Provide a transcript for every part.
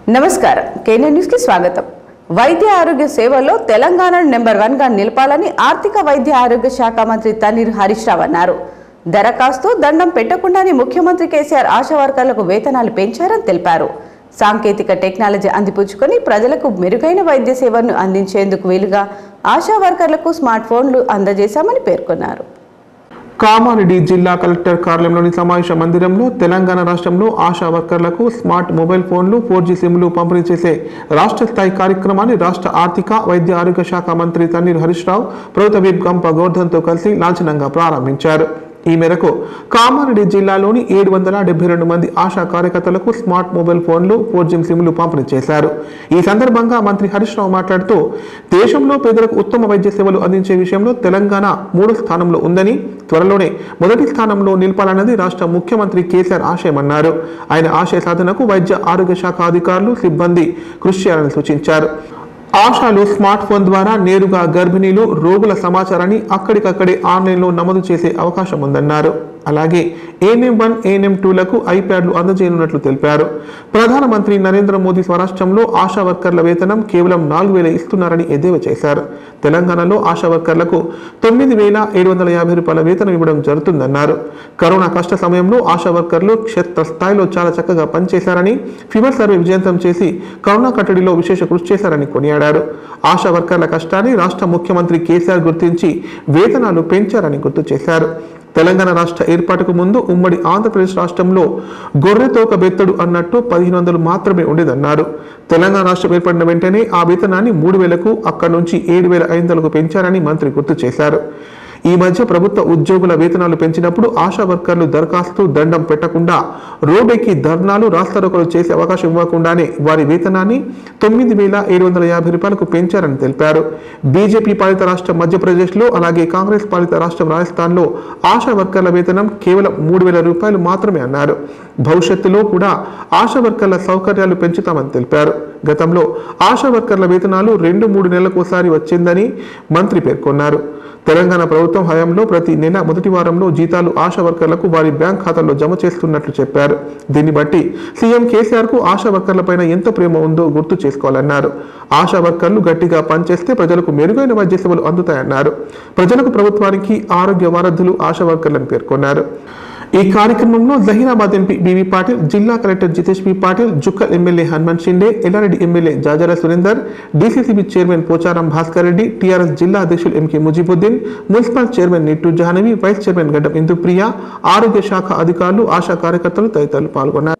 నమస్కారం కేనే న్యూస్ కి స్వాగతం వైద్య ఆరోగ్య సేవల్లో తెలంగాణను నెంబర్ వన్ గా నిలపాలని ఆర్థిక వైద్య ఆరోగ్య శాఖ మంత్రి తన్నీర్ హరీష్ రావు అన్నారు దరఖాస్తు దండం పెట్టకుండానే ముఖ్యమంత్రి కేసీఆర్ ఆశా వర్కర్లకు వేతనాలు పెంచారని తెలిపారు సాంకేతిక టెక్నాలజీ అందిపుచ్చుకొని ప్రజలకు మెరుగైన వైద్య సేవలను అందించేందుకు వీలుగా ఆశా వర్కర్లకు స్మార్ట్ ఫోన్లు అందజేశామని పేర్కొన్నారు కామారెడ్డి జిల్లా కలెక్టర్ కార్యాలయంలోని సమావేశ మందిరంలో తెలంగాణ రాష్ట్రంలో ఆశా వర్కర్లకు స్మార్ట్ మొబైల్ ఫోన్లు ఫోర్ జీ సిమ్లు పంపిణీ చేసే రాష్ట్ర స్థాయి కార్యక్రమాన్ని రాష్ట్ర ఆర్థిక వైద్య ఆరోగ్య శాఖ మంత్రి తన్నీర్ హరీష్ రావు ప్రభుత్వ విప్ గంప గోవర్ధన్తో కలిసి లాంఛనంగా ప్రారంభించారు ఈ మేరకు కామారెడ్డి జిల్లాలోని ఏడు వందల డెబ్బై రెండు మంది ఆశా కార్యకర్తలకు స్మార్ట్ మొబైల్ ఫోన్లు ఫోర్ జీ సిమ్లు పంపిణీ చేశారు ఈ సందర్భంగా మంత్రి హరీష్ రావు మాట్లాడుతూ దేశంలో పేదలకు ఉత్తమ వైద్య సేవలు అందించే విషయంలో తెలంగాణ మూడో స్థానంలో ఉందని త్వరలోనే మొదటి స్థానంలో నిలపాలన్నది రాష్ట్ర ముఖ్యమంత్రి కేసీఆర్ ఆశయమన్నారు ఆయన ఆశయ సాధనకు వైద్య ఆరోగ్య శాఖ అధికారులు సిబ్బంది కృషి చేయాలని సూచించారు ఆశాలు స్మార్ట్ ఫోన్ ద్వారా నేరుగా గర్భిణీలు రోగుల సమాచారాన్ని అక్కడికక్కడే ఆన్లైన్లో నమోదు చేసే అవకాశం ఉందన్నారు అలాగే ఏఎన్ఎం వన్ ఏఎన్ఎం టూలకు ఐప్యాడ్లు అందజేయనున్నట్లు తెలిపారు ప్రధానమంత్రి నరేంద్ర మోదీ స్వరాష్ట్రంలో ఆశా వర్కర్ల వేతనం కేవలం నాలుగు వేల ఇస్తున్నారని ఎద్దేవా చేశారు తెలంగాణలో ఆశా వర్కర్లకు తొమ్మిది వేల ఏడు వందల యాభై రూపాయల వేతనం ఇవ్వడం జరుగుతుందన్నారు కరోనా కష్ట సమయంలో ఆశా వర్కర్లు క్షేత్ర స్థాయిలో చాలా చక్కగా పనిచేశారని ఫీవర్ సర్వే విజయంతం చేసి కరోనా కట్టడిలో విశేష కృషి చేశారని కొనియాడారు ఆశా వర్కర్ల కష్టాన్ని రాష్ట్ర ముఖ్యమంత్రి కేసీఆర్ గుర్తించి వేతనాలు పెంచారని గుర్తు చేశారు తెలంగాణ రాష్ట్ర ఏర్పాటుకు ముందు ఉమ్మడి ఆంధ్రప్రదేశ్ రాష్ట్రంలో గొర్రెతోక బెత్తడు అన్నట్టు పదిహేను వందలు మాత్రమే ఉండేదన్నారు తెలంగాణ రాష్ట్రం ఏర్పడిన వెంటనే ఆ వేతనాన్ని మూడు వేలకు అక్కడి నుంచి ఏడు వేల ఐదు వందలకు పెంచారని మంత్రి గుర్తు చేశారు ఈ మధ్య ప్రభుత్వ ఉద్యోగుల వేతనాలు పెంచినప్పుడు ఆశా వర్కర్లు దరఖాస్తు దండం పెట్టకుండా రోడ్డెక్కి ధర్నాలు రాస్తారోకలు చేసే అవకాశం ఇవ్వకుండానే వారి వేతనాన్ని తొమ్మిది వేల ఏడు వందల యాభై రూపాయలకు పెంచారని తెలిపారు బీజేపీ పాలిత రాష్ట్రం మధ్యప్రదేశ్లో అలాగే కాంగ్రెస్ పాలిత రాష్ట్రం రాజస్థాన్లో ఆశా వర్కర్ల వేతనం కేవలం మూడు వేల రూపాయలు మాత్రమే అన్నారు భవిష్యత్తులో కూడా ఆశా వర్కర్ల సౌకర్యాలు పెంచుతామని తెలిపారు గతంలో ఆశా వర్కర్ల వేతనాలు రెండు మూడు నెలలకోసారి వచ్చిందని మంత్రి పేర్కొన్నారు తెలంగాణ ప్రభుత్వం హయాంలో ప్రతి నెల మొదటి వారంలో జీతాలు ఆశా వర్కర్లకు వారి బ్యాంక్ ఖాతాల్లో జమ చేస్తున్నట్లు చెప్పారు దీన్ని బట్టి సీఎం కేసీఆర్ కు ఆశా వర్కర్లపైన ఎంత ప్రేమ ఉందో గుర్తు చేసుకోవాలన్నారు ఆశా వర్కర్లు గట్టిగా పనిచేస్తే ప్రజలకు మెరుగైన వైద్య సేవలు అందుతాయన్నారు ప్రజలకు ప్రభుత్వానికి ఆరోగ్య వారధులు ఆశా వర్కర్లను పేర్కొన్నారు ఈ కార్యక్రమంలో జహీరాబాద్ ఎంపీ బీవీ పాటిల్ జిల్లా collector Jitesh B Patil Jukkal MLA Hanumant Shinde Yellareddy MLA Jajara Surender DCCB chairman Pocharam Bhaskar Reddy TRS జిల్లా అధ్యక్షులు MK Mujibuddin municipal chairman Nittu Jahnavi vice chairman Gaddam Induprya ఆరోగ్య శాఖ అధికారులు ఆశా కార్యకర్తలు తదితరులు పాల్గొన్నారు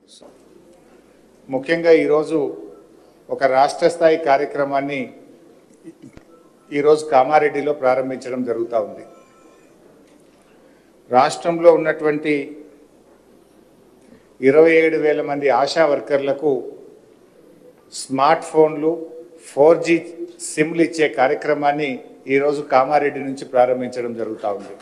ముఖ్యంగా ఈరోజు ఒక రాష్ట్ర స్థాయి కార్యక్రమాన్ని ఈరోజు కామారెడ్డిలో ప్రారంభించడం జరుగుతూ ఉంది రాష్ట్రంలో ఉన్నటువంటి ఇరవై ఏడు వేల మంది ఆశా వర్కర్లకు స్మార్ట్ ఫోన్లు ఫోర్ జీ సిమ్లు ఇచ్చే కార్యక్రమాన్ని ఈరోజు కామారెడ్డి నుంచి ప్రారంభించడం జరుగుతూ ఉంది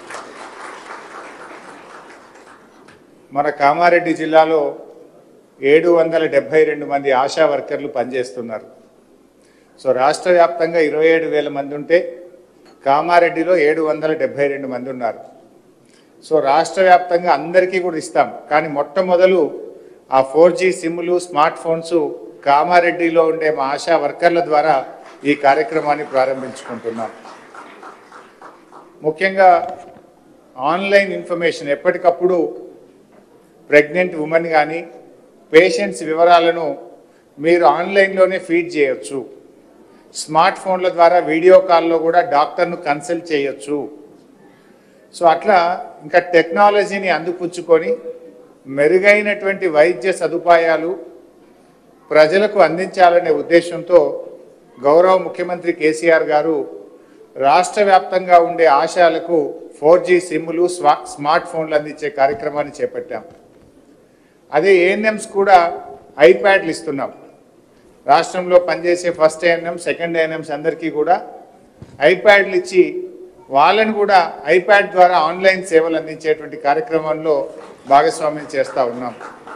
మన కామారెడ్డి జిల్లాలో ఏడు వందల డెబ్బై రెండు మంది ఆశా వర్కర్లు పనిచేస్తున్నారు సో రాష్ట్ర వ్యాప్తంగా ఇరవై ఏడు వేల మంది ఉంటే కామారెడ్డిలో ఏడు వందల డెబ్బై రెండు మంది ఉన్నారు సో రాష్ట్ర వ్యాప్తంగా అందరికీ కూడా ఇస్తాం కానీ మొట్టమొదలు ఆ ఫోర్ జీ సిమ్లు స్మార్ట్ ఫోన్స్ కామారెడ్డిలో ఉండే మా ఆశా వర్కర్ల ద్వారా ఈ కార్యక్రమాన్ని ప్రారంభించుకుంటున్నాం ముఖ్యంగా ఆన్లైన్ ఇన్ఫర్మేషన్ ఎప్పటికప్పుడు ప్రెగ్నెంట్ ఉమెన్ కానీ పేషెంట్స్ వివరాలను మీరు ఆన్లైన్లోనే ఫీడ్ చేయొచ్చు స్మార్ట్ ఫోన్ల ద్వారా వీడియో కాల్లో కూడా డాక్టర్ను కన్సల్ట్ చేయొచ్చు సో అట్లా ఇంకా టెక్నాలజీని అందిపుచ్చుకొని మెరుగైనటువంటి వైద్య సదుపాయాలు ప్రజలకు అందించాలనే ఉద్దేశంతో గౌరవ ముఖ్యమంత్రి కేసీఆర్ గారు రాష్ట్ర వ్యాప్తంగా ఉండే ఆశాలకు ఫోర్ జీ సిమ్లు స్వా స్మార్ట్ ఫోన్లు అందించే కార్యక్రమాన్ని చేపట్టాం అదే ఏఎన్ఎంస్ కూడా ఐప్యాడ్లు ఇస్తున్నాం రాష్ట్రంలో పనిచేసే ఫస్ట్ ఏఎన్ఎం సెకండ్ ఏఎన్ఎంస్ అందరికీ కూడా ఐప్యాడ్లు ఇచ్చి వాళ్ళని కూడా ఐప్యాడ్ ద్వారా ఆన్లైన్ సేవలు అందించేటువంటి కార్యక్రమంలో భాగస్వామ్యం చేస్తూ ఉన్నాం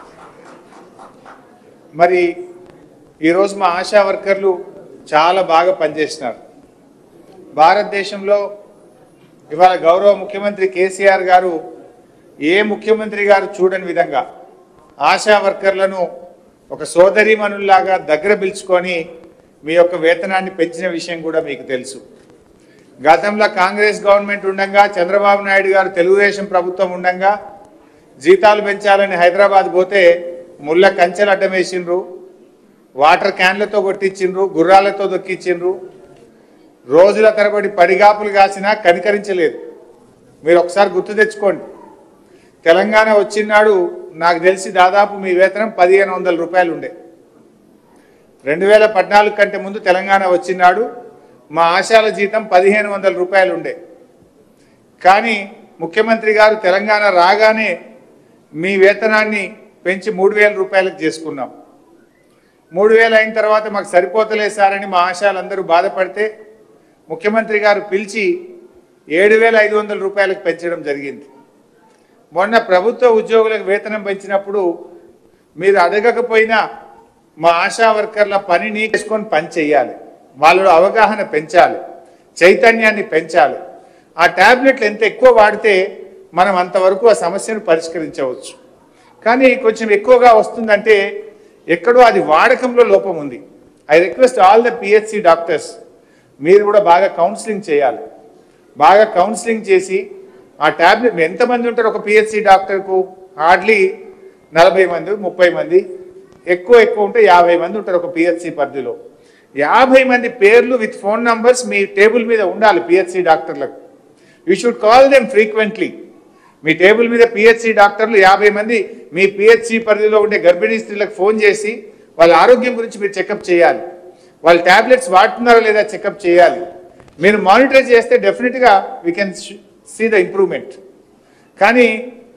మరి ఈరోజు మా ఆశా వర్కర్లు చాలా బాగా పనిచేసినారు భారతదేశంలో ఇవాళ గౌరవ ముఖ్యమంత్రి కేసీఆర్ గారు ఏ ముఖ్యమంత్రి గారు చూడని విధంగా ఆశా వర్కర్లను ఒక సోదరీమణుల్లాగా దగ్గర పిలుచుకొని మీ యొక్క వేతనాన్ని పెంచిన విషయం కూడా మీకు తెలుసు గతంలో కాంగ్రెస్ గవర్నమెంట్ ఉండగా చంద్రబాబు నాయుడు గారు తెలుగుదేశం ప్రభుత్వం ఉండగా జీతాలు పెంచాలని హైదరాబాద్ పోతే ముళ్ళ కంచెలు అడ్డం వేసిండ్రు వాటర్ క్యాన్లతో కొట్టించిండ్రు గుర్రాలతో దొక్కించిండ్రు రోజుల తరబడి పడిగాపులు కాసినా కనికరించలేదు మీరు ఒకసారి గుర్తు తెచ్చుకోండి తెలంగాణ వచ్చినాడు నాకు తెలిసి దాదాపు మీ వేతనం పదిహేను వందల రూపాయలు ఉండే రెండు వేల పద్నాలుగు కంటే ముందు తెలంగాణ వచ్చినాడు మా ఆశాల జీతం పదిహేను వందల రూపాయలు ఉండే కానీ ముఖ్యమంత్రి గారు తెలంగాణ రాగానే మీ వేతనాన్ని పెంచి మూడు వేల రూపాయలకు చేసుకున్నాం మూడు వేలు అయిన తర్వాత మాకు సరిపోతలే సార్ అని మా ఆశాలందరూ బాధపడితే ముఖ్యమంత్రి గారు పిలిచి ఏడు వేల ఐదు వందల రూపాయలకు పెంచడం జరిగింది మొన్న ప్రభుత్వ ఉద్యోగులకు వేతనం పెంచినప్పుడు మీరు అడగకపోయినా మా ఆశా వర్కర్ల పనిని చేసుకొని పని చేయాలి వాళ్ళలో అవగాహన పెంచాలి చైతన్యాన్ని పెంచాలి ఆ ట్యాబ్లెట్లు ఎంత ఎక్కువ వాడితే మనం అంతవరకు ఆ సమస్యను పరిష్కరించవచ్చు కానీ కొంచెం ఎక్కువగా వస్తుందంటే ఎక్కడో అది వాడకంలో లోపం ఉంది I request all the PHC doctors మీరు కూడా బాగా కౌన్సిలింగ్ చేయాలి బాగా కౌన్సిలింగ్ చేసి ఆ ట్యాబ్లెట్ ఎంతమంది ఉంటారు ఒక పిహెచ్సి డాక్టర్కు హార్డ్లీ నలభై మంది ముప్పై మంది ఎక్కువ ఎక్కువ ఉంటే యాభై మంది ఉంటారు ఒక పిహెచ్సి పరిధిలో యాభై మంది పేర్లు విత్ ఫోన్ నంబర్స్ మీ టేబుల్ మీద ఉండాలి పిహెచ్సి డాక్టర్లకు you should call them frequently మీ టేబుల్ మీద పిహెచ్సి డాక్టర్లు యాభై మంది మీ పిహెచ్సి పరిధిలో ఉండే గర్భిణీ స్త్రీలకు ఫోన్ చేసి వాళ్ళ ఆరోగ్యం గురించి మీరు చెకప్ చేయాలి వాళ్ళ టాబ్లెట్స్ వాడుతున్నారా లేదా చెకప్ చేయాలి మీరు మానిటర్ చేస్తే డెఫినెట్గా we can see the improvement కానీ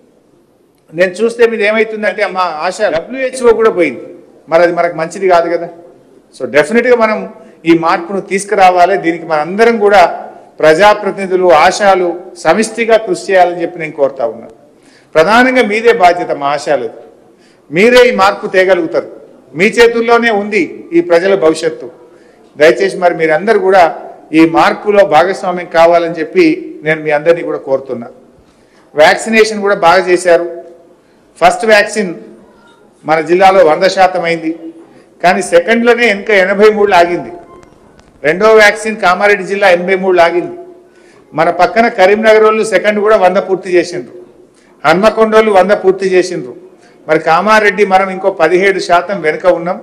నేను చూస్తే మీది ఏమవుతుందంటే మా ఆశ డబ్ల్యూహెచ్ఓ కూడా పోయింది మరి అది మనకు మంచిది కాదు కదా సో డెఫినెట్గా మనం ఈ మార్పును తీసుకురావాలి దీనికి మనందరం కూడా ప్రజాప్రతినిధులు ఆశాలు సమిష్టిగా కృషి చేయాలని చెప్పి నేను కోరుతా ఉన్నా ప్రధానంగా మీదే బాధ్యత మా ఆశాలు మీరే ఈ మార్పు తేగలుగుతారు మీ చేతుల్లోనే ఉంది ఈ ప్రజల భవిష్యత్తు దయచేసి మరి మీరందరూ కూడా ఈ మార్పులో భాగస్వామ్యం కావాలని చెప్పి నేను మీ అందరినీ కూడా కోరుతున్నా వ్యాక్సినేషన్ కూడా బాగా చేశారు ఫస్ట్ వ్యాక్సిన్ మన జిల్లాలో వంద శాతం అయింది కానీ సెకండ్లోనే ఇంకా ఎనభై మూడు ఆగింది రెండో వ్యాక్సిన్ కామారెడ్డి జిల్లా ఎనభై మూడు ఆగింది మన పక్కన కరీంనగర్ వాళ్ళు సెకండ్ కూడా వంద పూర్తి చేసిండ్రు హన్మకొండ వాళ్ళు వంద పూర్తి చేసిండ్రు మరి కామారెడ్డి మనం ఇంకో పదిహేడు శాతం వెనుక ఉన్నాం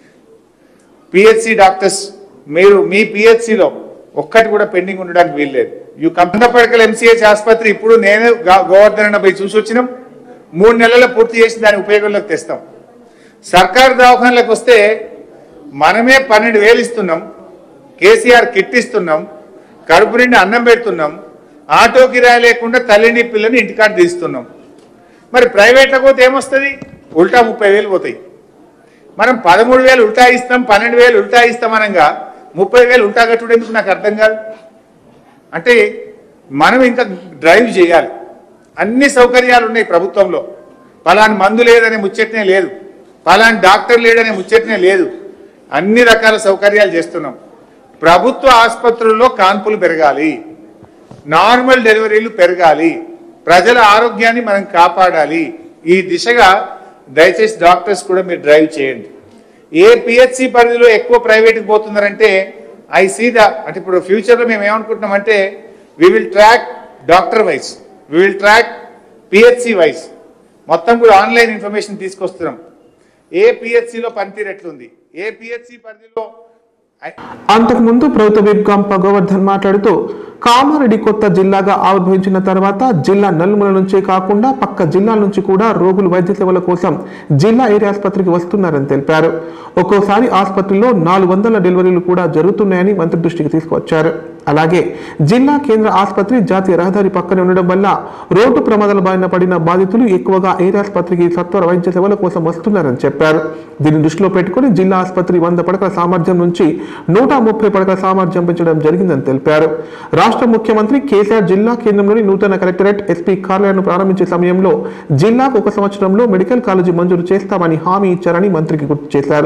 పిహెచ్సి డాక్టర్స్ మీరు మీ పిహెచ్సిలో ఒక్కటి కూడా పెండింగ్ ఉండడానికి వీల్లేదు యూ కంపనపడకల్ ఎంసీహెచ్ ఆసుపత్రి ఇప్పుడు నేను గా- గోవర్ధన్ అన్న పోయి చూసి వచ్చినాం మూడు నెలల్లో పూర్తి చేసి దాని ఉపయోగంలోకి తెస్తాం సర్కారు దవాఖానలకు వస్తే మనమే పన్నెండు వేలు ఇస్తున్నాం కేసీఆర్ కిట్ ఇస్తున్నాం కడుపు నిండి అన్నం పెడుతున్నాం ఆటో కిరాయి లేకుండా తల్లిని పిల్లని ఇంటికాడ తీస్తున్నాం మరి ప్రైవేట్లకు పోతే ఏమొస్తుంది ఉల్టా ముప్పై వేలు పోతాయి మనం పదమూడు వేలు ఉల్టా ఇస్తాం పన్నెండు వేలు ఉల్టా ఇస్తాం అనగా ముప్పై వేలు ఉల్టా కట్టుడు ఎందుకు నాకు అర్థం కాదు అంటే మనం ఇంకా డ్రైవ్ చేయాలి అన్ని సౌకర్యాలు ఉన్నాయి ప్రభుత్వంలో పలాని మందు లేదనే ముచ్చటనే లేదు పలాని డాక్టర్ లేడనే ముచ్చటనే లేదు అన్ని రకాల సౌకర్యాలు చేస్తున్నాం ప్రభుత్వ ఆసుపత్రుల్లో కాన్పులు పెరగాలి నార్మల్ డెలివరీలు పెరగాలి ప్రజల ఆరోగ్యాన్ని మనం కాపాడాలి ఈ దిశగా దయచేసి డాక్టర్స్ కూడా మీరు డ్రైవ్ చేయండి ఏ పిహెచ్సి పరిధిలో ఎక్కువ ప్రైవేట్కి పోతున్నారంటే ఐ సీ ద అంటే ఇప్పుడు ఫ్యూచర్లో మేము ఏమనుకుంటున్నామంటే we will track doctor wise we will track PHC wise మొత్తం కూడా ఆన్లైన్ ఇన్ఫర్మేషన్ తీసుకొస్తున్నాం ఏ పిహెచ్సిలో పనితీరు ఎట్లుంది ఏ పిహెచ్సి పరిధిలో ఐ- అంతకుముందు ప్రభుత్వ విప్ గంప గోవర్ధన్ మాట్లాడుతూ కామారెడ్డి కొత్త జిల్లాగా ఆవిర్భవించిన తర్వాత జిల్లా నలుమూల నుంచే కాకుండా పక్క జిల్లాల నుంచి కూడా రోగులు వైద్య సేవల కోసం జిల్లా ఏరియా ఆసుపత్రికి వస్తున్నారని తెలిపారు ఒక్కోసారి ఆసుపత్రిలో నాలుగు వందల డెలివరీలు కూడా జరుగుతున్నాయని మంత్రి దృష్టికి తీసుకువచ్చారు అలాగే జిల్లా కేంద్ర ఆసుపత్రి జాతీయ రహదారి పక్కనే ఉండడం వల్ల రోడ్డు ప్రమాదాల బారిన పడిన బాధితులు ఎక్కువగా ఏరియా ఆసుపత్రికి సత్వర వైద్య సేవల కోసం వస్తున్నారని చెప్పారు దీన్ని దృష్టిలో పెట్టుకుని జిల్లా ఆసుపత్రి వంద పడకల సామర్థ్యం నుంచి నూట ముప్పై పడకల సామర్థ్యం పెంచడం జరిగిందని తెలిపారు రాష్ట్ర ముఖ్యమంత్రి కేసీఆర్ జిల్లా కేంద్రంలోని నూతన కలెక్టరేట్ ఎస్పీ కార్యాలయాన్ని ప్రారంభించే సమయంలో జిల్లాకు ఒక సంవత్సరంలో మెడికల్ కాలేజీ మంజూరు చేస్తామని హామీ ఇచ్చారని మంత్రికి గుర్తు చేశారు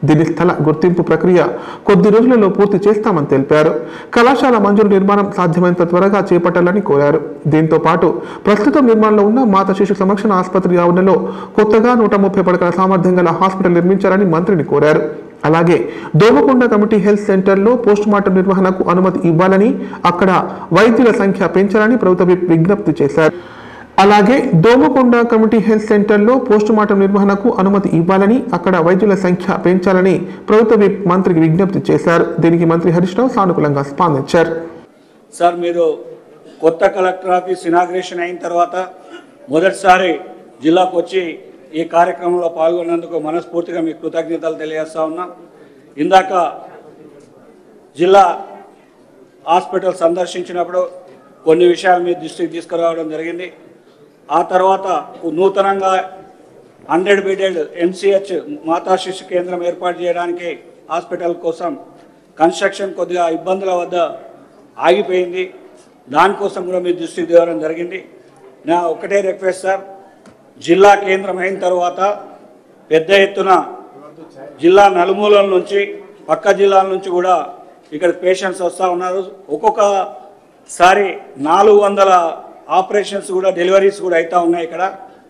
దీని స్థల గుర్తింపు ప్రక్రియ కొద్ది రోజులలో పూర్తి చేస్తామని తెలిపారు కళాశాల మంజూరు నిర్మాణం సాధ్యమైనంత త్వరగా చేపట్టాలని కోరారు దీంతో పాటు ప్రస్తుతం నిర్మాణంలో ఉన్న మాత శిశు సంరక్షణ ఆసుపత్రి ఆవరణలో కొత్తగా నూట ముప్పై పడకల సామర్థ్యం గల హాస్పిటల్ నిర్మించాలని మంత్రిని కోరారు అలాగే దోమకొండ కమిటీ హెల్త్ సెంటర్లో పోస్ట్ మార్టం నిర్వహణకు అనుమతి ఇవ్వాలని అక్కడ వైద్యుల సంఖ్య పెంచాలని ప్రభుత్వ విప్ విజ్ఞప్తి చేశారు అలాగే దోమకొండ కమిటీ హెల్త్ సెంటర్లో పోస్ట్ మార్టం నిర్వహణకు అనుమతి ఇవ్వాలని అక్కడ వైద్యుల సంఖ్య పెంచాలని ప్రభుత్వ విప్ మంత్రికి విజ్ఞప్తి చేశారు దీనికి మంత్రి హరీష్ రావు సానుకూలంగా స్పందించారు సార్ మీరు కొత్త కలెక్టర్ ఆఫీస్ ఇనాగ్రేషన్ అయిన తర్వాత మొదటిసారి జిల్లాకు వచ్చి ఈ కార్యక్రమంలో పాల్గొన్నందుకు మనస్ఫూర్తిగా మీకు కృతజ్ఞతలు తెలియజేస్తా ఉన్నా ఇందాక జిల్లా హాస్పిటల్ సందర్శించినప్పుడు కొన్ని విషయాలు మీ దృష్టికి తీసుకురావడం జరిగింది ఆ తర్వాత నూతనంగా హండ్రెడ్ బెడెడ్ ఎంసీహెచ్ మాతా శిశు కేంద్రం ఏర్పాటు చేయడానికి హాస్పిటల్ కోసం కన్స్ట్రక్షన్ కొద్దిగా ఇబ్బందుల వద్ద ఆగిపోయింది దానికోసం కూడా మీ దృష్టికి తేవడం జరిగింది నా ఒకటే రిక్వెస్ట్ సార్ జిల్లా కేంద్రం అయిన తర్వాత పెద్ద ఎత్తున జిల్లా నలుమూలల నుంచి పక్క జిల్లాల నుంచి కూడా ఇక్కడ పేషెంట్స్ వస్తూ ఉన్నారు ఒక్కొక్కసారి నాలుగు వందల ఆపరేషన్స్ కూడా డెలివరీస్ కూడా అవుతా ఉన్నాయి ఇక్కడ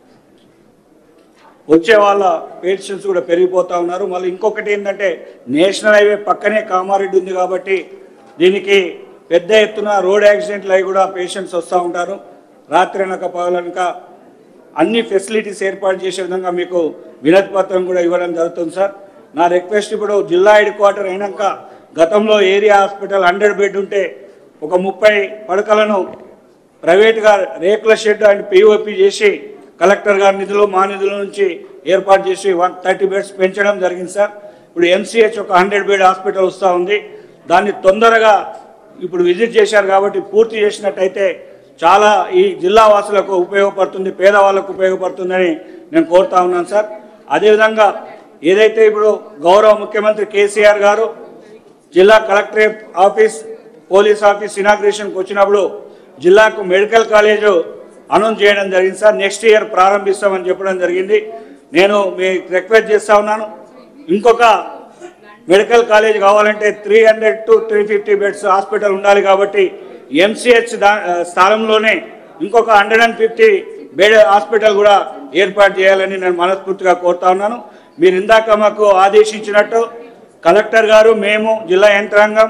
వచ్చే వాళ్ళ పేషెంట్స్ కూడా పెరిగిపోతూ ఉన్నారు మళ్ళీ ఇంకొకటి ఏంటంటే నేషనల్ హైవే పక్కనే కామారెడ్డి ఉంది కాబట్టి దీనికి పెద్ద ఎత్తున రోడ్ యాక్సిడెంట్లు అవి కూడా పేషెంట్స్ వస్తూ ఉంటారు రాత్రి అనక పగలనక అన్ని ఫెసిలిటీస్ ఏర్పాటు చేసే విధంగా మీకు వినతి పత్రం కూడా ఇవ్వడం జరుగుతుంది సార్ నా రిక్వెస్ట్ ఇప్పుడు జిల్లా హెడ్ క్వార్టర్ అయినాక గతంలో ఏరియా హాస్పిటల్ హండ్రెడ్ బెడ్ ఉంటే ఒక ముప్పై పడకలను ప్రైవేట్గా రేకుల షెడ్ అండ్ పిఓపి చేసి కలెక్టర్ గారి నిధులు మా నిధుల నుంచి ఏర్పాటు చేసి వన్ థర్టీ బెడ్స్ పెంచడం జరిగింది సార్ ఇప్పుడు ఎంసీహెచ్ ఒక హండ్రెడ్ బెడ్ హాస్పిటల్ వస్తూ ఉంది దాన్ని తొందరగా ఇప్పుడు విజిట్ చేశారు కాబట్టి పూర్తి చేసినట్టయితే చాలా ఈ జిల్లా వాసులకు ఉపయోగపడుతుంది పేదవాళ్ళకు ఉపయోగపడుతుందని నేను కోరుతా ఉన్నాను సార్ అదేవిధంగా ఏదైతే ఇప్పుడు గౌరవ ముఖ్యమంత్రి కేసీఆర్ గారు జిల్లా కలెక్టరేట్ ఆఫీస్ పోలీస్ ఆఫీస్ ఇనాగ్రేషన్కి వచ్చినప్పుడు జిల్లాకు మెడికల్ కాలేజ్ అనౌన్స్ చేయడం జరిగింది సార్ నెక్స్ట్ ఇయర్ ప్రారంభిస్తామని చెప్పడం జరిగింది నేను మీ రిక్వెస్ట్ చేస్తా ఉన్నాను ఇంకొక మెడికల్ కాలేజ్ కావాలంటే three hundred to three fifty beds hospital ఉండాలి కాబట్టి ఎంసీహెచ్ దా స్థలంలోనే ఇంకొక hundred and fifty bed hospital కూడా ఏర్పాటు చేయాలని నేను మనస్ఫూర్తిగా కోరుతా ఉన్నాను మీరు ఇందాక మాకు ఆదేశించినట్టు కలెక్టర్ గారు మేము జిల్లా యంత్రాంగం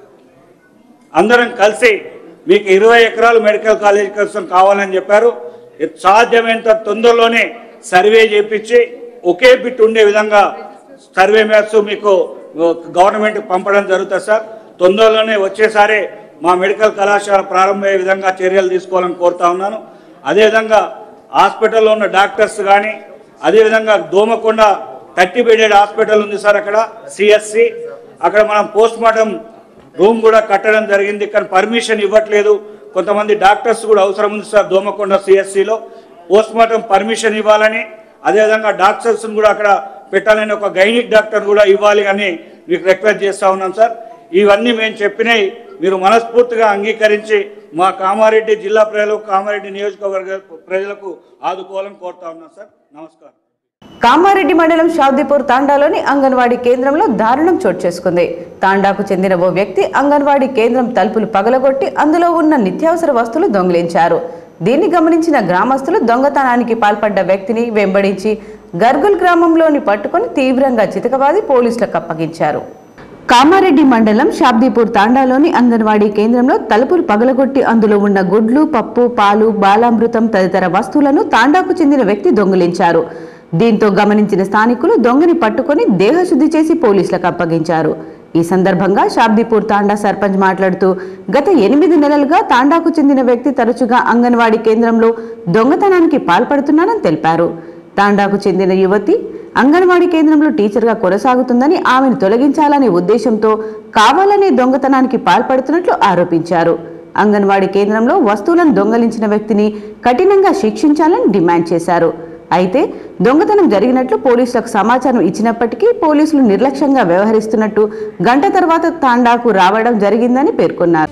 అందరం కలిసి మీకు ఇరవై ఎకరాలు మెడికల్ కాలేజ్ కోసం కావాలని చెప్పారు ఇది సాధ్యమైనంత తొందరలోనే సర్వే చేపించి ఒకే బిట్ ఉండే విధంగా సర్వే మ్యాప్స్ మీకు గవర్నమెంట్ పంపడం జరుగుతుంది సార్ తొందరలోనే వచ్చేసారి మా మెడికల్ కళాశాల ప్రారంభమయ్యే విధంగా చర్యలు తీసుకోవాలని కోరుతా ఉన్నాను అదేవిధంగా హాస్పిటల్లో ఉన్న డాక్టర్స్ కానీ అదేవిధంగా దోమకొండ థర్టీ బెడెడ్ హాస్పిటల్ ఉంది సార్ అక్కడ సిఎస్సి అక్కడ మనం పోస్ట్ మార్టం రూమ్ కూడా కట్టడం జరిగింది కానీ పర్మిషన్ ఇవ్వట్లేదు కొంతమంది డాక్టర్స్ కూడా అవసరం ఉంది సార్ దోమకొండ సిఎస్సిలో పోస్ట్ మార్టం పర్మిషన్ ఇవ్వాలని అదేవిధంగా డాక్టర్స్ కూడా అక్కడ పెట్టాలని ఒక గైనిక్ డాక్టర్ కూడా ఇవ్వాలి అని మీకు రిక్వెస్ట్ చేస్తా ఉన్నాం సార్ ఇవన్నీ మేము చెప్పినవి మీరు మనస్ఫూర్తిగా అంగీకరించి మా కామారెడ్డి జిల్లా ప్రజలకు కామారెడ్డి నియోజకవర్గ ప్రజలకు ఆదుకోవాలని కోరుతా ఉన్నాం సార్ నమస్కారం కామారెడ్డి మండలం షాబ్దీపూర్ తాండాలోని అంగన్వాడీ కేంద్రంలో దారుణం చోటు చేసుకుంది తాండాకు చెందిన ఓ వ్యక్తి అంగన్వాడీ కేంద్రం తలుపులు పగలగొట్టి అందులో ఉన్న నిత్యావసర వస్తువులు దొంగిలించారు దీన్ని గమనించిన గ్రామస్తులు దొంగతనానికి పాల్పడ్డ వ్యక్తిని వెంబడించి గర్గుల్ గ్రామంలోని పట్టుకొని తీవ్రంగా చితకబాది పోలీసులకు అప్పగించారు కామారెడ్డి మండలం షాబ్దీపూర్ తాండాలోని అంగన్వాడీ కేంద్రంలో తలుపులు పగలగొట్టి అందులో ఉన్న గుడ్లు పప్పు పాలు బాలామృతం తదితర వస్తువులను తాండాకు చెందిన వ్యక్తి దొంగిలించారు దీంతో గమనించిన స్థానికులు దొంగని పట్టుకొని దేహశుద్ధి చేసి పోలీసులకు అప్పగించారు ఈ సందర్భంగా షాబ్దీపూర్ తాండా సర్పంచ్ మాట్లాడుతూ గత ఎనిమిది నెలలుగా తాండాకు చెందిన వ్యక్తి తరచుగా అంగన్వాడీ కేంద్రంలో దొంగతనానికి పాల్పడుతున్నారని తెలిపారు తాండాకు చెందిన యువతి అంగన్వాడీ కేంద్రంలో టీచర్గా కొనసాగుతుందని ఆమెను తొలగించాలనే ఉద్దేశంతో కావాలనే దొంగతనానికి పాల్పడుతున్నట్లు ఆరోపించారు అంగన్వాడీ కేంద్రంలో వస్తువులను దొంగలించిన వ్యక్తిని కఠినంగా శిక్షించాలని డిమాండ్ చేశారు అయితే దొంగతనం జరిగినట్లు పోలీసులకు సమాచారం ఇచ్చినప్పటికీ పోలీసులు నిర్లక్ష్యంగా వ్యవహరిస్తున్నట్టు గంట తర్వాత తాండాకు రావడం జరిగిందని పేర్కొన్నారు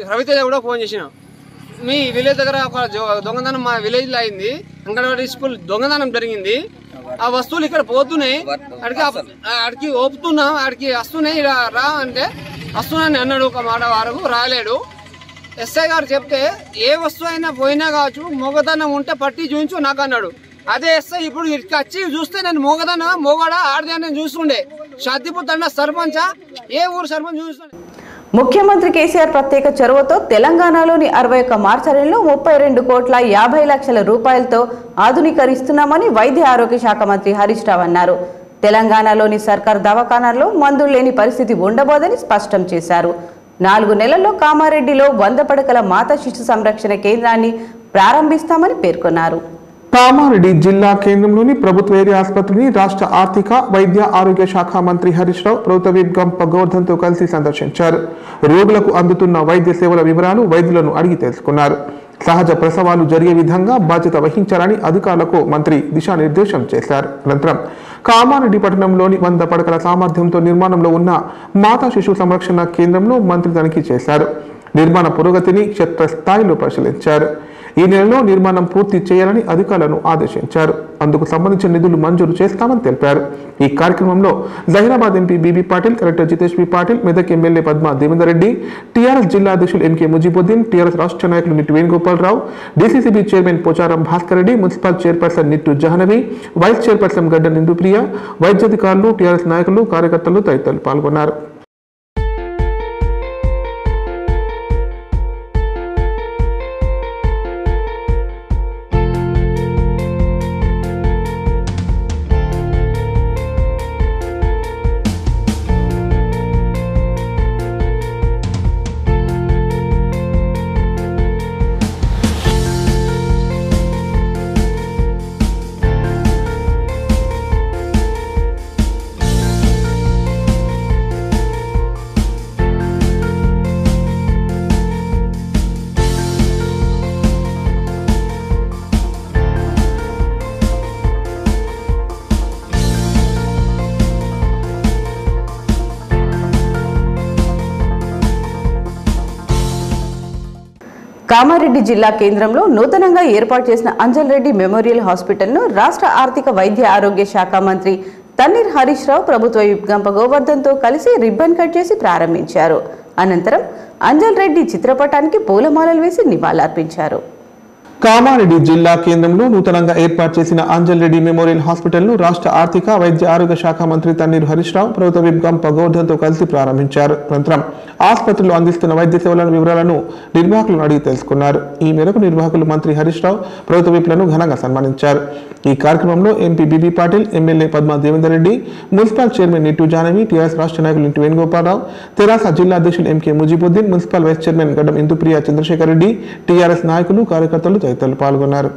రవితేజ కూడా ఫోన్ చేసిన మీ విలేజ్ దగ్గర ఒక జో- దొంగతనం మా విలేజ్ లో అయింది అంగన్వాడీ స్కూల్ దొంగతనం జరిగింది ఆ వస్తువులు ఇక్కడ పోతున్నాయి అడికి అడికి ఓపుతున్నా అడికి వస్తున్నాయి ఈడ రా అంటే వస్తున్నాను అన్నాడు ఒక మాట వరకు రాలేడు ఎస్ఐ గారు చెప్తే ఏ వస్తువు అయినా పోయినా కావచ్చు మొగదనం ఉంటే పట్టి చూపించు నాకు అన్నాడు అదే ఎస్ఐ ఇప్పుడు ఇక్కడికి వచ్చి చూస్తే నేను మొగదన మొగడా ఆడదే నేను చూస్తుండే షాదీపూర్ తండ సర్పంచా ఏ ఊరు సర్పంచ్ చూస్తుండే ముఖ్యమంత్రి కేసీఆర్ ప్రత్యేక చొరవతో తెలంగాణలోని అరవై ఒక్క మార్చరీలో ముప్పై రెండు కోట్ల యాభై లక్షల రూపాయలతో ఆధునీకరిస్తున్నామని వైద్య ఆరోగ్య శాఖ మంత్రి హరీష్ రావు అన్నారు తెలంగాణలోని సర్కార్ దవాఖానాల్లో మందులు లేని పరిస్థితి ఉండబోదని స్పష్టం చేశారు నాలుగు నెలల్లో కామారెడ్డిలో వంద పడకల మాతా శిశు సంరక్షణ కేంద్రాన్ని ప్రారంభిస్తామని పేర్కొన్నారు కామారెడ్డి జిల్లా కేంద్రంలోని ప్రభుత్వ ఏరియా ఆసుపత్రిని రాష్ట్ర ఆర్థిక వైద్య ఆరోగ్య శాఖ మంత్రి హరీష్ రావు ప్రభుత్వ విప్ గంప గోవర్ధన్తో కలిసి సందర్శించారు రోగులకు అందుతున్న వైద్య సేవల వివరాలు వైద్యులను అడిగి తెలుసుకున్నారు సహజ ప్రసవాలు జరిగే విధంగా బాధ్యత వహించాలని అధికారులకు మంత్రి దిశానిర్దేశం చేశారు అనంతరం కామారెడ్డి పట్టణంలోని వంద పడకల సామర్థ్యంతో నిర్మాణంలో ఉన్న మాతా శిశు సంరక్షణ కేంద్రంలో మంత్రి తనిఖీ చేశారు నిర్మాణ పురోగతిని క్షేత్రస్థాయిలో పరిశీలించారు ఈ నెలలో నిర్మాణం పూర్తి చేయాలని అధికారులను ఆదేశించారు అందుకు సంబంధించిన నిధులు మంజూరు చేస్తామని తెలిపారు ఈ కార్యక్రమంలో Zaheerabad MP BB Patil collector Jitesh B Patil Medak MLA Padma Devender Reddy TRS జిల్లా అధ్యక్షులు ఎంకే ముజిబుద్దీన్ టీఆర్ఎస్ రాష్ట్ర నాయకులు Nittu Venugopalarao DCCB chairman Pocharam Bhaskar Reddy municipal chairperson Nittu Jahnavi vice chairperson Gadda Nindupriya వైద్యాధికారులు TRS నాయకులు కార్యకర్తలు తదితరులు పాల్గొన్నారు కామారెడ్డి జిల్లా కేంద్రంలో నూతనంగా ఏర్పాటు చేసిన అంజల్ రెడ్డి మెమోరియల్ హాస్పిటల్ను రాష్ట్ర ఆర్థిక వైద్య ఆరోగ్య శాఖ మంత్రి తన్నీర్ హరీష్ రావు ప్రభుత్వ విప్ గంప గోవర్ధన్తో కలిసి రిబ్బన్ కట్ చేసి ప్రారంభించారు అనంతరం అంజల్ రెడ్డి చిత్రపటానికి పూలమాలలు వేసి నివాళులర్పించారు కామారెడ్డి జిల్లా కేంద్రంలో నూతనంగా ఏర్పాటు చేసిన అంజల్ రెడ్డి మెమోరియల్ హాస్పిటల్ను రాష్ట్ర ఆర్థిక వైద్య ఆరోగ్య శాఖ మంత్రి తన్నీరు హరీష్ రావు ప్రభుత్వ విప్ గంప గోవర్ధన్తో కలిసి ప్రారంభించారు అనంతరం ఆసుపత్రిలో అందిస్తున్న వైద్య సేవల వివరాలను నిర్వాహకులను అడిగి తెలుసుకున్నారు ఈ మేరకు నిర్వాహకులు మంత్రి హరీష్ రావు ప్రభుత్వ విప్లను ఘనంగా సన్మానించారు ఈ కార్యక్రమంలో MP BB Patil MLA Padma Devender Reddy municipal chairman Nittu Janavi TRS రాష్ట్ర నాయకులు ఇంటి వేణుగోపాలరావు తెరాస జిల్లా అధ్యక్షులు MK Mujibuddin municipal vice chairman Gaddam Induprya Chandrashekar Reddy TRS నాయకులు కార్యకర్తలు తదితరులు పాల్గొన్నారు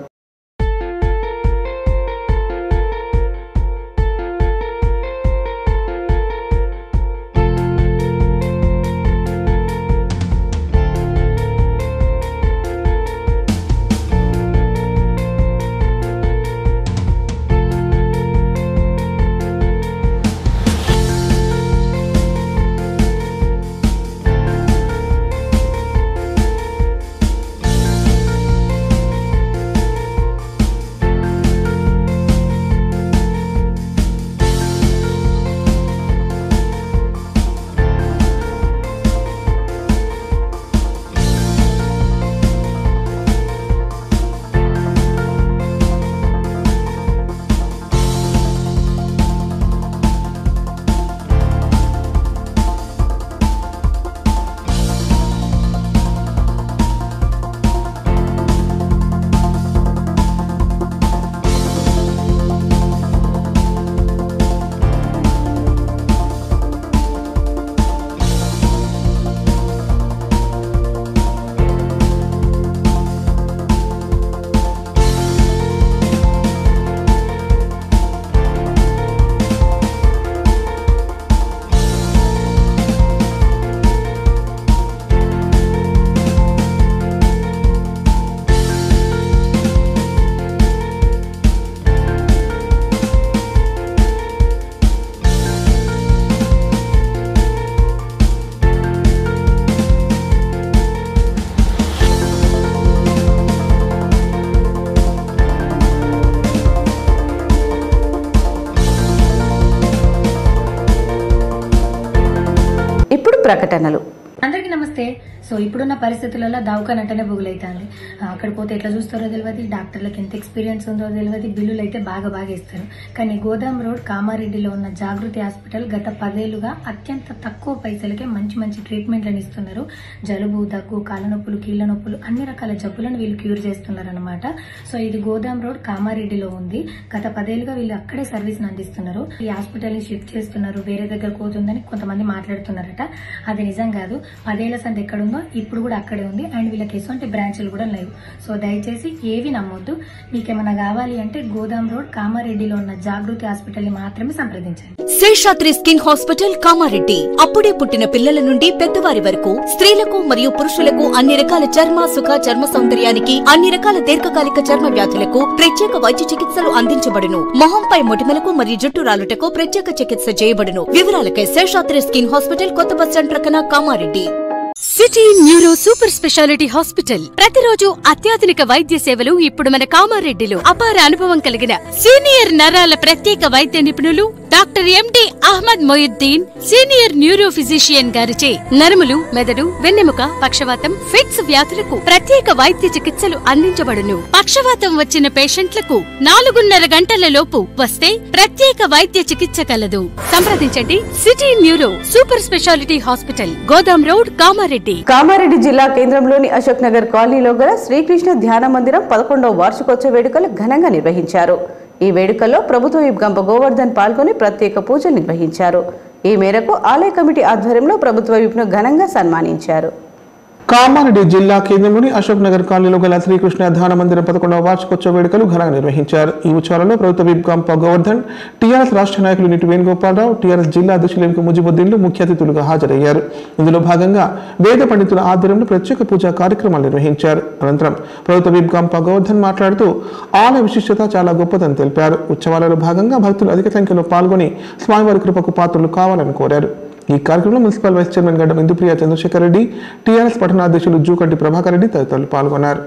ప్రకటనలు అందరికీ నమస్తే సో ఇప్పుడున్న పరిస్థితులలో దవాఖాన అంటేనే బుగులైతుంది అక్కడ పోతే ఎట్లా చూస్తారో తెలియదు డాక్టర్లకు ఎంత ఎక్స్పీరియన్స్ ఉందో తెలియదు బిల్లులు అయితే బాగా బాగా ఇస్తారు కానీ గోదాం రోడ్ కామారెడ్డిలో ఉన్న జాగృతి హాస్పిటల్ గత పదేళ్లుగా అత్యంత తక్కువ పైసలకే మంచి మంచి ట్రీట్మెంట్లను ఇస్తున్నారు జలుబు దగ్గు కాళ్ళ నొప్పులు కీళ్ళ నొప్పులు అన్ని రకాల జబ్బులను వీళ్ళు క్యూర్ చేస్తున్నారు అనమాట సో ఇది గోదాం రోడ్ కామారెడ్డిలో ఉంది గత పదేళ్లుగా వీళ్ళు అక్కడే సర్వీస్ అందిస్తున్నారు ఈ హాస్పిటల్ ని షిఫ్ట్ చేస్తున్నారు వేరే దగ్గర పోతుందని కొంతమంది మాట్లాడుతున్నారట అది నిజం కాదు పదేళ్ల సంది ఎక్కడుందో ఇప్పుడు కూడా అక్కడే ఉంది అండ్ వీళ్ళకి ఎటువంటి బ్రాంచ్లు కూడా లేవు సో దయచేసి ఏవి నమ్మొద్దు మీకేమైనా కావాలి అంటే గోదాం రోడ్ కామారెడ్డిలో ఉన్న జాగృతి హాస్పిటల్ ని మాత్రమే సంప్రదించండి శేషాద్రి స్కిన్ హాస్పిటల్ కామారెడ్డి అప్పుడే పుట్టిన పిల్లల నుండి పెద్దవారి వరకు స్త్రీలకు మరియు పురుషులకు అన్ని రకాల చర్మ సుఖ చర్మ సౌందర్యానికి అన్ని రకాల దీర్ఘకాలిక చర్మ వ్యాధులకు ప్రత్యేక వైద్య చికిత్సలు అందించబడును మొహంపై మొటిమలకు మరియు జుట్టు రాలుటకు ప్రత్యేక చికిత్స చేయబడును వివరాలకై శేషాద్రి స్కిన్ హాస్పిటల్ కొత్త బస్ స్టాండ్ ప్రక్కన Kamareddy city neuro super speciality hospital ప్రతిరోజు అత్యాధునిక వైద్య సేవలు ఇప్పుడు మన కామారెడ్డిలో అపార అనుభవం కలిగిన సీనియర్ నరాల ప్రత్యేక వైద్య నిపుణులు doctor MD Ahmed Moyuddin senior neuro physician గారిచే నరములు మెదడు వెన్నెముక పక్షవాతం ఫిట్స్ వ్యాధులకు ప్రత్యేక వైద్య చికిత్సలు అందించబడును పక్షవాతం వచ్చిన పేషెంట్లకు నాలుగున్నర గంటల లోపు వస్తే ప్రత్యేక వైద్య చికిత్స కలదు సంప్రదించండి city neuro super speciality hospital గోదాం రోడ్ కామారెడ్డి కామారెడ్డి జిల్లా కేంద్రంలోని అశోక్ నగర్ కాలనీలో గల శ్రీకృష్ణ ధ్యాన మందిరం పదకొండవ వార్షికోత్సవ వేడుకలు ఘనంగా నిర్వహించారు ఈ వేడుకల్లో ప్రభుత్వ విప్ గంప గోవర్ధన్ పాల్గొని ప్రత్యేక పూజలు నిర్వహించారు ఈ మేరకు ఆలయ కమిటీ ఆధ్వర్యంలో ప్రభుత్వ విప్ను ఘనంగా సన్మానించారు కామారెడ్డి జిల్లా కేంద్రంలోని అశోక్ నగర్ కాలనీలో గల శ్రీకృష్ణ ధ్యాన మందిరం పదకొండవ వార్షికోత్సవ వేడుకలు ఘనంగా నిర్వహించారు ఈ ఉత్సవాలలో ప్రభుత్వ విప్ గంప గోవర్ధన్ టీఆర్ఎస్ రాష్ట్ర నాయకులు నిటి వేణుగోపాలరావు టీఆర్ఎస్ జిల్లా అధ్యక్షులు ఎంక ముజిబుద్దీన్లు ముఖ్య అతిథులుగా హాజరయ్యారు ఇందులో భాగంగా వేద పండితుల ఆధ్వర్యంలో ప్రత్యేక పూజా కార్యక్రమాలు నిర్వహించారు అనంతరం ప్రభుత్వ విప్ గంప గోవర్ధన్ మాట్లాడుతూ ఆలయ విశిష్టత చాలా గొప్పదని తెలిపారు ఉత్సవాలలో భాగంగా భక్తులు అధిక సంఖ్యలో పాల్గొని స్వామివారి కృపకు పాత్రలు కావాలని కోరారు ఈ కార్యక్రమంలో municipal vice chairman Gaddam Induprya Chandrashekar Reddy TRS పట్టణాధ్యక్షులు జూకంటి ప్రభాకర్ రెడ్డి తదితరులు పాల్గొన్నారు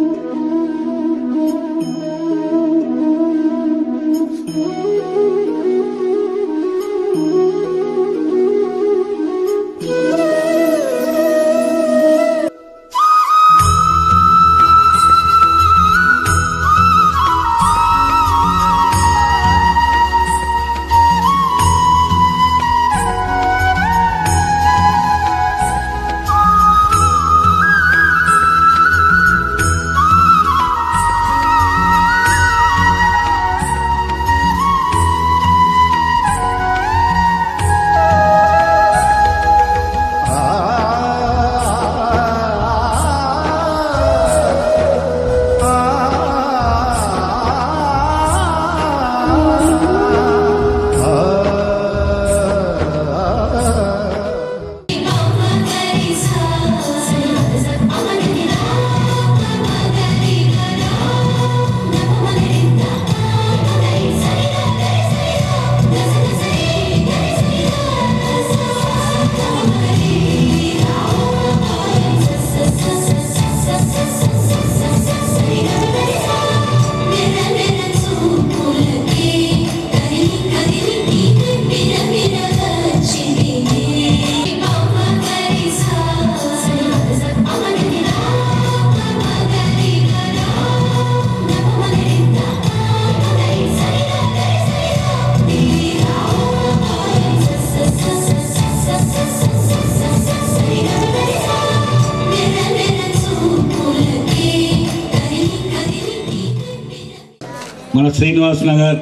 మన శ్రీనివాస్ నగర్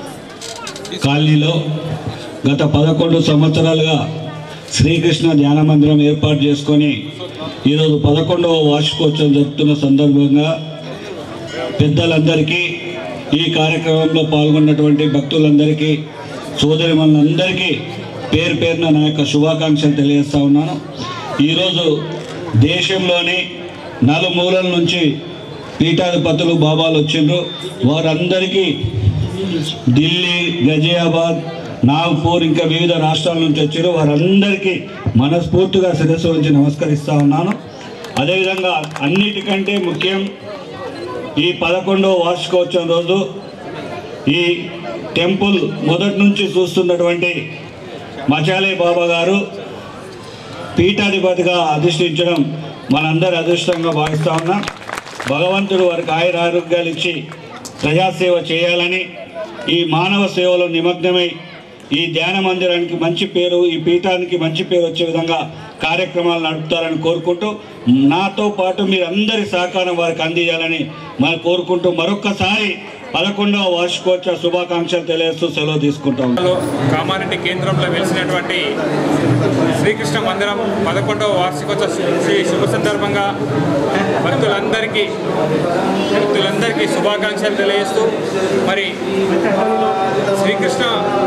కాలనీలో గత పదకొండు సంవత్సరాలుగా శ్రీకృష్ణ ధ్యాన మందిరం ఏర్పాటు చేసుకొని ఈరోజు పదకొండవ వార్షికోత్సవం జరుపుతున్న సందర్భంగా పెద్దలందరికీ ఈ కార్యక్రమంలో పాల్గొన్నటువంటి భక్తులందరికీ సోదరిమణులందరికీ పేరు పేరున నా యొక్క శుభాకాంక్షలు తెలియజేస్తా ఉన్నాను ఈరోజు దేశంలోని నలుమూలల నుంచి పీఠాధిపతులు బాబాలు వచ్చిండ్రు వారందరికీ ఢిల్లీ గజియాబాద్ నాగ్పూర్ ఇంకా వివిధ రాష్ట్రాల నుంచి వచ్చారు వారందరికీ మనస్ఫూర్తిగా శిరస్సు నుంచి నమస్కరిస్తా ఉన్నాను అదేవిధంగా అన్నిటికంటే ముఖ్యం ఈ పదకొండవ వార్షికోత్సవం రోజు ఈ టెంపుల్ మొదటి నుంచి చూస్తున్నటువంటి మచాలే బాబా గారు పీఠాధిపతిగా అధిష్ఠించడం మనందరి అదృష్టంగా భావిస్తా ఉన్నాం భగవంతుడు వారికి ఆయుర ఆరోగ్యాలు ఇచ్చి ప్రజాసేవ చేయాలని ఈ మానవ సేవలో నిమగ్నమై ఈ ధ్యాన మందిరానికి మంచి పేరు ఈ పీఠానికి మంచి పేరు వచ్చే విధంగా కార్యక్రమాలు నడుపుతారని కోరుకుంటూ నాతో పాటు మీరందరి సహకారం వారికి అందించాలని మనం కోరుకుంటూ మరొక్కసారి పదకొండవ వార్షికోత్సవ శుభాకాంక్షలు తెలియజేస్తూ సెలవు తీసుకుంటాం కామారెడ్డి కేంద్రంలో వెలిసినటువంటి శ్రీకృష్ణ మందిరం పదకొండవ వార్షికోత్సవ శ్రీ శుభ సందర్భంగా భక్తులందరికీ భక్తులందరికీ శుభాకాంక్షలు తెలియజేస్తూ మరి శ్రీకృష్ణ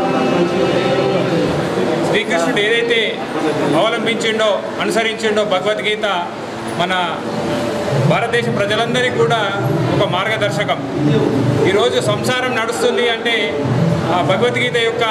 శ్రీకృష్ణుడు ఏదైతే అవలంబించిండో అనుసరించిండో భగవద్గీత మన భారతదేశ ప్రజలందరికీ కూడా ఒక మార్గదర్శకం ఈరోజు సంసారం నడుస్తుంది అంటే ఆ భగవద్గీత యొక్క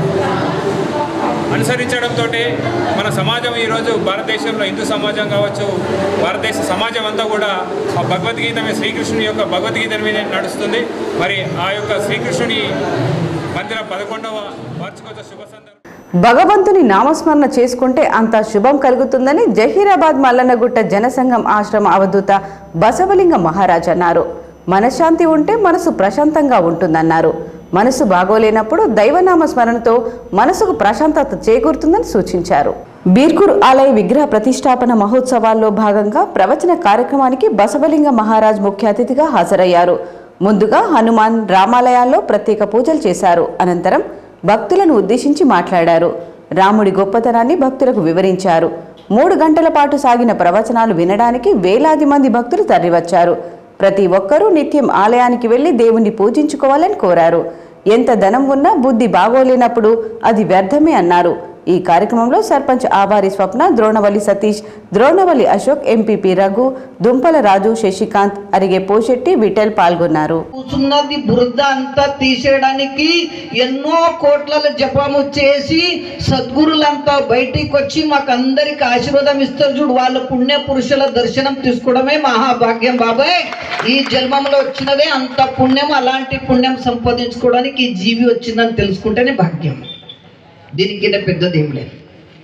అనుసరించడంతో మన సమాజం ఈరోజు భారతదేశంలో హిందూ సమాజం కావచ్చు భారతదేశ సమాజం అంతా కూడా ఆ భగవద్గీత మీద శ్రీకృష్ణుని యొక్క భగవద్గీత మీద నడుస్తుంది మరి ఆ యొక్క శ్రీకృష్ణుని మందిర పదకొండవ వార్షికోత్సవ శుభ సందర్భం భగవంతుని నామస్మరణ చేసుకుంటే అంత శుభం కలుగుతుందని జహీరాబాద్ మల్లన్నగుట్ట జనసంఘం ఆశ్రమ అవధూత బసవలింగ మహారాజ్ అన్నారు మనశ్శాంతి ఉంటే మనసు ప్రశాంతంగా ఉంటుందన్నారు మనసు బాగోలేనప్పుడు దైవనామ స్మరణతో మనసుకు ప్రశాంతత చేకూరుతుందని సూచించారు బీర్కూర్ ఆలయ విగ్రహ ప్రతిష్టాపన మహోత్సవాల్లో భాగంగా ప్రవచన కార్యక్రమానికి బసవలింగ మహారాజ్ ముఖ్య అతిథిగా హాజరయ్యారు ముందుగా హనుమాన్ రామాలయాల్లో ప్రత్యేక పూజలు చేశారు అనంతరం భక్తులను ఉద్దేశించి మాట్లాడారు రాముడి గొప్పతనాన్ని భక్తులకు వివరించారు మూడు గంటల పాటు సాగిన ప్రవచనాలు వినడానికి వేలాది మంది భక్తులు తరలివచ్చారు ప్రతి ఒక్కరూ నిత్యం ఆలయానికి వెళ్లి దేవుణ్ణి పూజించుకోవాలని కోరారు ఎంత ధనం ఉన్నా బుద్ధి బాగోలేనప్పుడు అది వ్యర్థమే అన్నారు ఈ కార్యక్రమంలో సర్పంచ్ ఆవారి స్వప్న ద్రోణవల్లి సతీష్ ద్రోణవల్లి అశోక్ ఎంపీపీ రఘు దుంపల రాజు శశికాంత్ అరిగే పోషెట్టి విఠల్ పాల్గొన్నారు కూర్చున్నది బురద అంతా తీసేయడానికి ఎన్నో కోట్ల జపము చేసి సద్గురులంతా బయటికి వచ్చి మాకు అందరికి ఆశీర్వాదం ఇస్తారు చూడు వాళ్ళ పుణ్య పురుషుల దర్శనం తీసుకోవడమే మహాభాగ్యం బాబాయ్ ఈ జన్మంలో వచ్చినదే అంత పుణ్యం అలాంటి పుణ్యం సంపాదించుకోవడానికి ఈ జీవి వచ్చిందని తెలుసుకుంటేనే భాగ్యం దీనికి పెద్దది ఏం లేదు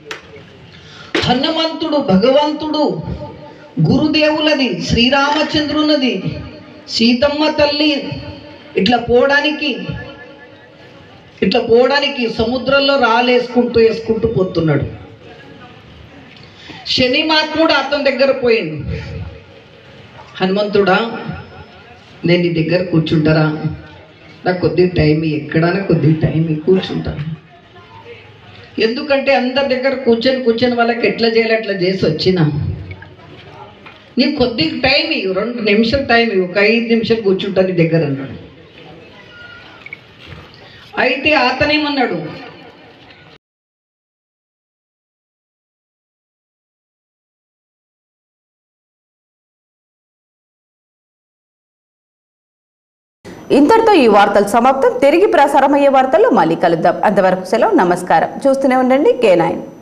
హనుమంతుడు భగవంతుడు గురుదేవులది శ్రీరామచంద్రునది సీతమ్మ తల్లి ఇట్లా పోవడానికి ఇట్లా పోవడానికి సముద్రంలో రాలేసుకుంటూ వేసుకుంటూ పోతున్నాడు శని మహాత్ముడు అతని దగ్గర పోయింది హనుమంతుడా నేను నీ దగ్గర కూర్చుంటారా నాకు కొద్దిగా టైం ఎక్కడానే కొద్దిగా టైం కూర్చుంటాను ఎందుకంటే అందరి దగ్గర కూర్చొని కూర్చొని వాళ్ళకి ఎట్లా చేయాలి అట్లా చేసి వచ్చిన నీకు కొద్దిగా టైం ఇవ్వు రెండు నిమిషాలు టైం ఇవ్వు ఒక ఐదు నిమిషాలు కూర్చుంటా నీ దగ్గర అన్నాడు అయితే అతనేమన్నాడు ఇంతటితో ఈ వార్తలు సమాప్తం తిరిగి ప్రసారమయ్యే వార్తల్లో మళ్ళీ కలుద్దాం అంతవరకు సెలవు నమస్కారం చూస్తూనే ఉండండి కే నైన్